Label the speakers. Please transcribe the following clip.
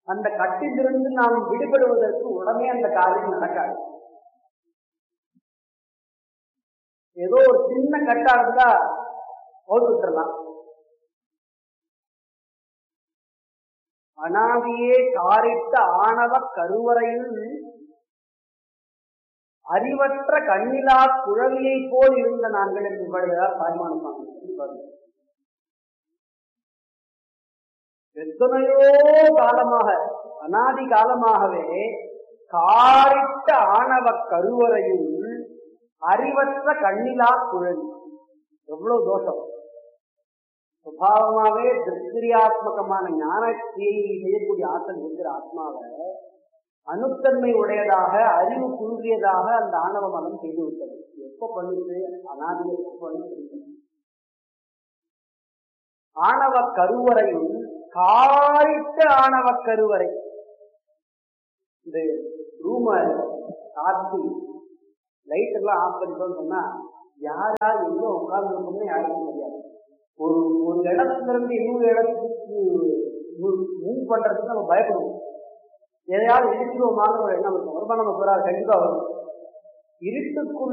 Speaker 1: அந்த கட்டிலிருந்து நாம் விடுபடுவதற்கு உடனே அந்த காரியம் நடக்காது ஏதோ ஒரு சின்ன கட்டா இருந்தா போட்டு விட்டுறலாம் அனாதியே காரிட்ட ஆணவ கருவறையில் அறிவற்ற கண்ணிலா குழவியை போல் இருந்த நாங்கள் என்று பழுதார் தாய்மான சுவாமி எத்தனையோ காலமாக அனாதி காலமாகவே காரிட்ட ஆணவ கருவறையில் அறிவற்ற கண்ணிலா குழவி எவ்வளவு தோஷம் சுபாவமாவே திருஷ்கிரியாத்மகமான ஞான கிரியை செய்யக்கூடிய ஆற்றல் இருக்கிற ஆத்மாவை அணுத்தன்மை உடையதாக அறிவு குன்றியதாக அந்த ஆணவ மனம் செய்து விட்டது எப்ப பண்ணுது அனாதியை பண்ணு ஆணவ கருவறையும் காய்த்த ஆணவ கருவறை இந்த ரூம காத்து லைட் எல்லாம் ஆஃப் பண்ணிட்டோம்னு சொன்னா யார் யார் எங்க உட்கார்ந்து இருக்கோம்னு யாருக்கும் தெரியாது ஒரு ஒரு இடத்துல இருந்து இன்னொரு இடத்துக்கு மூவ் பண்றதுக்கு நம்ம பயப்படுவோம் எதையாவது இடிச்சிருவோமான ஒரு எண்ணம் இருக்கும் வருமா நம்ம போறாரு கண்டிப்பா வரும் இருட்டுக்குள்